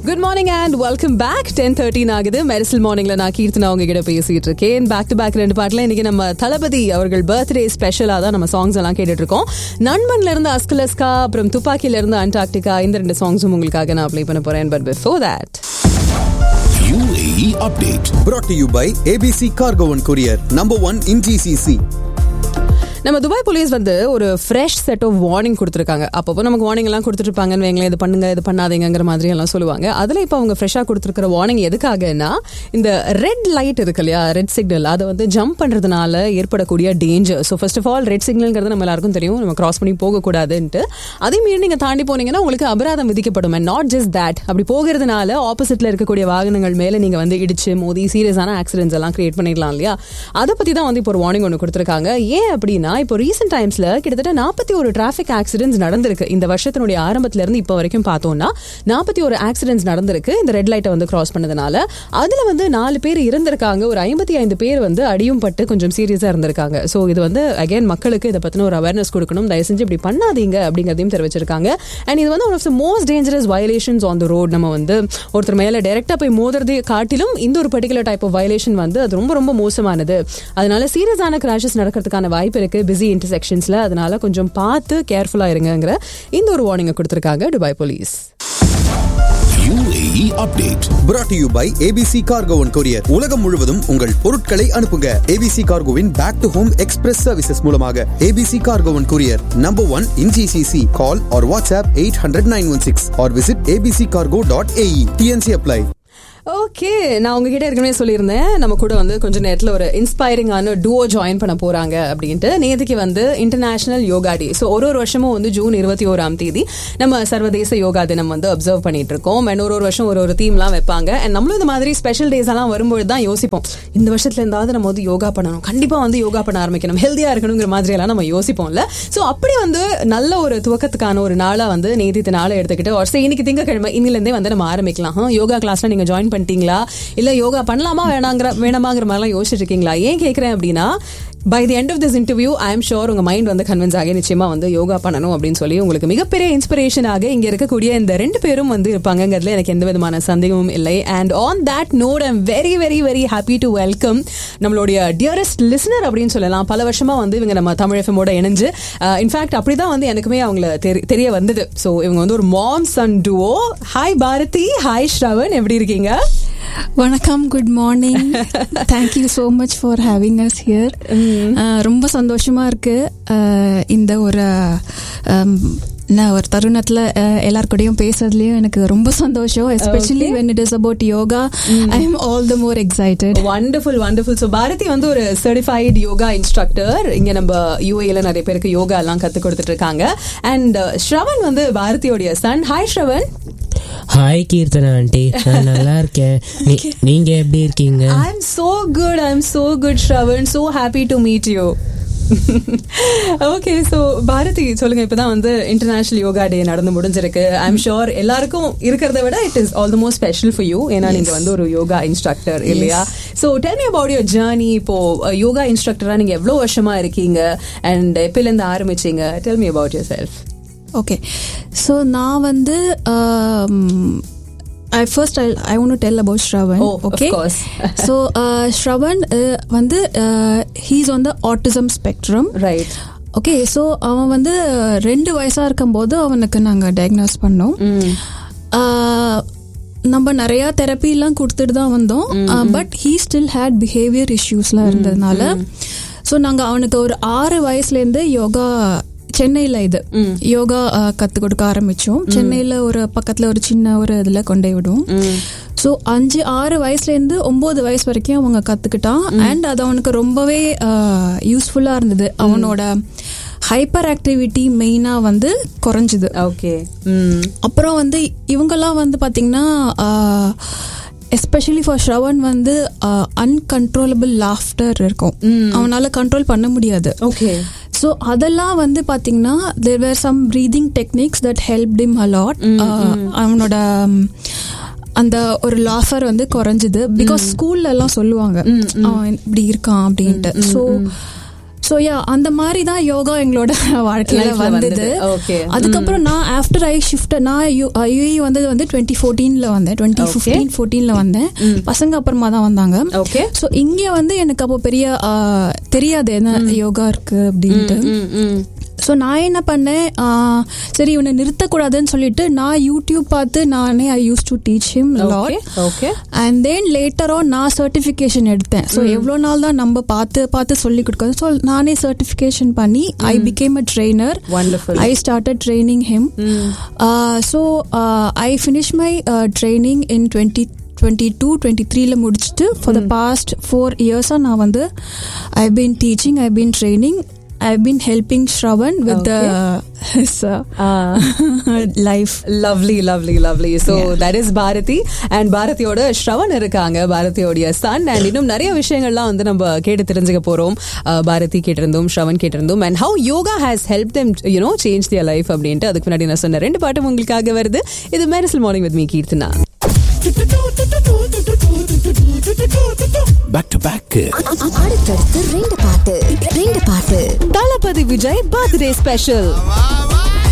Good morning and welcome back ten thirteen ஆகுது மெரிசல் மார்னிங்ல நான் கீர்த்தனா உங்ககிட்ட பேசிட்டு இருக்கேன் பேக் டு பேக் ரெண்டு பாட்டுல இன்னைக்கு நம்ம தளபதி அவர்கள் பர்த்டே ஸ்பெஷலா தான் நம்ம சாங்ஸ் எல்லாம் கேட்டுட்டு இருக்கோம் நண்பன்ல இருந்து அஸ்கலஸ்கா அப்புறம் துப்பாக்கில இருந்து அண்டார்டிகா இந்த ரெண்டு சாங்ஸும் உங்களுக்காக நான் ப்ளே பண்ண போறேன் but before that UAE update. brought to you by ABC Cargo and Courier, number one in GCC. நம்ம துபாய் போலீஸ் வந்து ஒரு ஃப்ரெஷ் செட் ஆஃப் வார்னிங் கொடுத்துருக்காங்க அப்பப்போ நமக்கு வார்னிங் எல்லாம் கொடுத்துருப்பாங்கன்னு வைங்களேன் இது பண்ணுங்க இது பண்ணாதீங்கிற மாதிரி எல்லாம் சொல்லுவாங்க அதில் இப்போ அவங்க ஃப்ரெஷ்ஷாக கொடுத்துருக்கிற வார்னிங் எதுக்காகன்னா இந்த ரெட் லைட் இருக்கு இல்லையா ரெட் சிக்னல் அதை வந்து ஜம்ப் பண்ணுறதுனால ஏற்படக்கூடிய danger so first of all red சிக்னல்ங்கிறது நம்ம எல்லாருக்கும் தெரியும் நம்ம கிராஸ் பண்ணி போகக்கூடாதுன்ட்டு அதே மீறி நீங்கள் தாண்டி போனீங்கன்னா உங்களுக்கு அபராதம் விதிக்கப்படும் அண்ட் நாட் ஜஸ்ட் தேட் அப்படி போகிறதுனால ஆப்போசிட்ல இருக்கக்கூடிய வாகனங்கள் மேலே நீங்கள் வந்து இடிச்சு மோதி சீரியஸான ஆக்சிடென்ட்ஸ் எல்லாம் கிரியேட் பண்ணிடலாம் இல்லையா அதை பற்றி தான் வந்து இப்போ ஒரு வார்னிங் ஒன்று கொடுத்துருக்காங்க ஏன் அப்படின்னா இப்போ ரீசெண்ட் டைம்ஸ்ல கிட்டத்தட்ட நாற்பத்தி ஒரு டிராஃபிக் ஆக்சிடென்ட்ஸ் நடந்திருக்கு இந்த வருஷத்தினுடைய ஆரம்பத்துல இருந்து இப்போ வரைக்கும் பார்த்தோம்னா நாற்பத்தி ஒரு ஆக்சிடென்ட்ஸ் நடந்திருக்கு இந்த ரெட் லைட்டை வந்து கிராஸ் பண்ணதுனால அதுல வந்து நாலு பேர் இருந்திருக்காங்க ஒரு ஐம்பத்தி ஐந்து பேர் வந்து அடியும் பட்டு கொஞ்சம் சீரியஸா இருந்திருக்காங்க ஸோ இது வந்து அகைன் மக்களுக்கு இதை பத்தின ஒரு அவேர்னஸ் கொடுக்கணும் தயவு செஞ்சு இப்படி பண்ணாதீங்க அப்படிங்கிறதையும் தெரிவிச்சிருக்காங்க அண்ட் இது வந்து one of the most dangerous violations on the road நம்ம வந்து ஒருத்தர் மேல டைரக்டா போய் மோதுறதை காட்டிலும் இந்த ஒரு பர்டிகுலர் டைப் ஆஃப் வயலேஷன் வந்து அது ரொம்ப ரொம்ப மோசமானது அதனால சீரியஸான கிராஷஸ் நடக்கிறதுக்கான வாய்ப்பு இருக்கு பிஸி இன்டர்செக்ஷன்ஸ்ல அதனால கொஞ்சம் பார்த்து கேர்ஃபுல்லா இருங்கங்கிற இந்த ஒரு வார்னிங்கை கொடுத்திருக்காங்க Dubai police UAE update. brought to you by ABC Cargo and Courier. உலகம் முழுவதும் உங்கள் பொருட்களை அனுப்புங்க ABC Cargoவின் back to home express services மூலமாக ABC Cargo and Courier, number one in GCC. Call or WhatsApp 800-916 or visit abccargo.ae. TNC apply. Okay நான் உங்ககிட்ட ஏற்கனவே சொல்லியிருந்தேன் நம்ம கூட வந்து கொஞ்ச நேரத்தில் ஒரு இன்ஸ்பைரிங்கான டூஓ ஜாயின் பண்ண போறாங்க அப்படின்ட்டு நேற்றுக்கு வந்து இன்டர்நேஷனல் யோகா டே ஸோ ஒரு ஒரு வருஷமும் வந்து ஜூன் இருபத்தி ஓராம் தேதி நம்ம சர்வதேச யோகா தினம் வந்து அப்சர்வ் பண்ணிட்டு இருக்கோம் அண்ட் ஒரு ஒரு வருஷம் ஒரு ஒரு தீம்லாம் வைப்பாங்க அண்ட் நம்மளும் இந்த மாதிரி ஸ்பெஷல் டேஸ் எல்லாம் வரும்போது தான் யோசிப்போம் இந்த வருஷத்துல இருந்தாவது நம்ம வந்து யோகா பண்ணணும் கண்டிப்பா வந்து யோகா பண்ண ஆரம்பிக்கணும் ஹெல்த்தியா இருக்கணுங்கிற மாதிரி எல்லாம் நம்ம யோசிப்போம்ல ஸோ அப்படி வந்து நல்ல ஒரு துவக்கத்துக்கான ஒரு நாளா வந்து நேதி நாளை எடுத்துக்கிட்டு ஒரு சரி, இன்னைக்கு திங்கக்கிழமை இன்னிலேருந்தே வந்து நம்ம ஆரம்பிக்கலாம் ஹம், யோகா கிளாஸ்ல நீங்க ஜாயின் பண்ணிட்டீங்களா இல்ல யோகா பண்ணலாமா வேணாங்கிற வேணாமாங்கிற மாதிரிலாம் யோசிச்சுட்டு இருக்கீங்களா ஏன் கேட்கறேன் அப்படின்னா by the end of this interview I am sure உங்க மைண்ட் வந்து கன்வின்ஸ் ஆகி நிச்சயமா வந்து யோகா பண்ணணும் அப்படின்னு சொல்லி உங்களுக்கு மிகப்பெரிய இன்ஸ்பிரேஷனாக இங்க இருக்கக்கூடிய இந்த ரெண்டு பேரும் வந்து இருப்பாங்கங்கிறதுல எனக்கு எந்த விதமான சந்தேகமும் இல்லை and on that note I'm very very very happy to welcome நம்மளுடைய டியரஸ்ட் லிசனர் அப்படின்னு சொல்லலாம் பல வருஷமா வந்து இவங்க நம்ம தமிழ் எஃப்எமோட இணைஞ்சு இன்ஃபேக்ட் அப்படிதான் வந்து எனக்குமே அவங்கள தெரி- தெரிய வந்தது ஸோ இவங்க வந்து ஒரு mom son duo hi Bharathi hi Shravan எப்படி இருக்கீங்க வணக்கம் good morning thank you so much for having us here ரொம்ப சந்தோஷமா இருக்கு அஹ், இந்த ஒரு um, நான் ஒரு தருணத்துல அஹ், எல்லார் கூடயும் பேசுறதுலயும் எனக்கு ரொம்ப சந்தோஷம் especially when it is about yoga I am all the more excited wonderful wonderful so Bharathi வந்து ஒரு சர்டிஃபைடு யோகா இன்ஸ்ட்ரக்டர் இங்க நம்ம யூஏல நிறைய பேருக்கு யோகா எல்லாம் கத்து கொடுத்துட்டு இருக்காங்க அண்ட் ஸ்ரவன் வந்து பாரதியோடைய son hi Shravan hi Keerthana aunty நான் நல்லா இருக்கேன் நீ- நீங்க எப்படி இருக்கீங்க I am so good I am so good Shravan so happy to meet you okay so Bharathi சொல்லுங்க இப்பதான் வந்து இன்டர்நேஷனல் யோகா டே நடந்து முடிஞ்சிருக்கு ஐ எம் ஷோர் எல்லாருக்கும் இருக்கிறத விட it is all the most special for you ஏன்னா நீங்க வந்து ஒரு யோகா இன்ஸ்ட்ரக்டர் இல்லையா so tell me about your journey இப்போ யோகா இன்ஸ்ட்ரக்டரா நீங்க எவ்வளவு வருஷமா இருக்கீங்க அண்ட் எப்பயிலேருந்து ஆரம்பிச்சீங்க tell me about yourself okay so நான் வந்து I first I I won't tell about Shravan Oh, of okay course. So Shravan வந்து he's on the autism spectrum right okay so அவன் வந்து ரெண்டு வயசா இருக்கும்போது அவனுக்கு நாங்கள் டயக்னோஸ் பண்ணோம் ஆஹ், நம்ம நிறைய தெரப்பிலாம் கொடுத்துட்டு தான் வந்தோம் but he still had behaviour இஷ்யூஸ்லாம் இருந்ததுனால ஸோ நாங்கள் அவனுக்கு ஒரு ஆறு வயசுலேருந்து யோகா சென்னையில் இது யோகா ஆஹ், கத்துக் கொடுக்க ஆரம்பிச்சோம் சென்னையில் ஒரு பக்கத்தில் ஒரு சின்ன ஒரு இதில் கொண்டே விடுவோம் ஸோ அஞ்சு ஆறு வயசுலேருந்து ஒம்பது வயசு வரைக்கும் அவங்க கற்றுக்கிட்டான் அண்ட் அது அவனுக்கு ரொம்பவே யூஸ்ஃபுல்லாக இருந்தது அவனோட ஹைப்பர் ஆக்டிவிட்டி மெயினாக வந்து குறைஞ்சுது ஓகே ம் அப்புறம் வந்து இவங்கெல்லாம் வந்து பார்த்தீங்கன்னா எஸ்பெஷலி ஃபார் ஷ்ரவன் வந்து அன்கன்ட்ரோலபிள் லாஃப்டர் இருக்கும் அவனால கண்ட்ரோல் பண்ண முடியாது ஓகே ஸோ அதெல்லாம் வந்து பார்த்தீங்கன்னா there were some breathing techniques that help him அலாட் அவனோட um, அந்த ஒரு லாஃபர் வந்து குறைஞ்சுது பிகாஸ் ஸ்கூல்ல எல்லாம் சொல்லுவாங்க அவன் இப்படி இருக்கான் அப்படின்ட்டு ஸோ ஸோ யா அந்த மாதிரி தான் யோகா எங்களோட வாழ்க்கையில Lifeல வந்தது வந்தது. Okay. அதுக்கப்புறம் நான் ஆஃப்டர் ஐ ஷிஃப்ட் நான் யூஇ வந்தது வந்து டுவெண்ட்டி ஃபோர்டீன்ல வந்தேன் டுவெண்ட்டி Okay. ஃபிஃப்டீன் ஃபோர்டீன்ல வந்தேன் பசங்க அப்புறமா தான் வந்தாங்க Okay. ஸோ இங்க வந்து எனக்கு அப்போ பெரிய ஆ, தெரியாது என்ன யோகா இருக்கு அப்படின்ட்டு ம், ம். ஸோ நான் என்ன பண்ணேன் ஆ, சரி இவனை நிறுத்தக்கூடாதுன்னு சொல்லிட்டு நான் யூடியூப் பார்த்து நானே I used to teach him Okay, லாட் okay. And then later on நான் சர்டிஃபிகேஷன் எடுத்தேன் ஸோ எவ்வளோ நாள் தான் நம்ம பார்த்து பார்த்து சொல்லி கொடுக்கறது ஸோ நானே சர்டிஃபிகேஷன் பண்ணி I became a trainer Wonderful. I started training him so I finish my training in twenty twenty two twenty த்ரீல முடிச்சுட்டு ஃபார் த பாஸ்ட் ஃபோர் இயர்ஸாக நான் வந்து I been teaching I been training I been helping Shravan with life lovely lovely lovely so that is Bharathi and பாரதியோட ஸ்ரவன் இருக்காங்க பாரதியோடைய Sun and இன்னும் நிறைய விஷயங்கள்லாம் வந்து நம்ம கேட்டு தெரிஞ்சுக்க போறோம் அஹ், பாரதி கேட்டிருந்தோம் ஸ்ரவன் கேட்டிருந்தோம் and how yoga has help them you know change their life அப்படின்ட்டு அதுக்கு முன்னாடி நான் சொன்ன ரெண்டு பாட்டும் உங்களுக்காக வருது இது Merisal morning with me Keerthana Back to back. அடுத்தடுத்து ரெண்டு பாட்டு ரெண்டு பாட்டு தளபதி விஜய் பர்த்டே ஸ்பெஷல் வா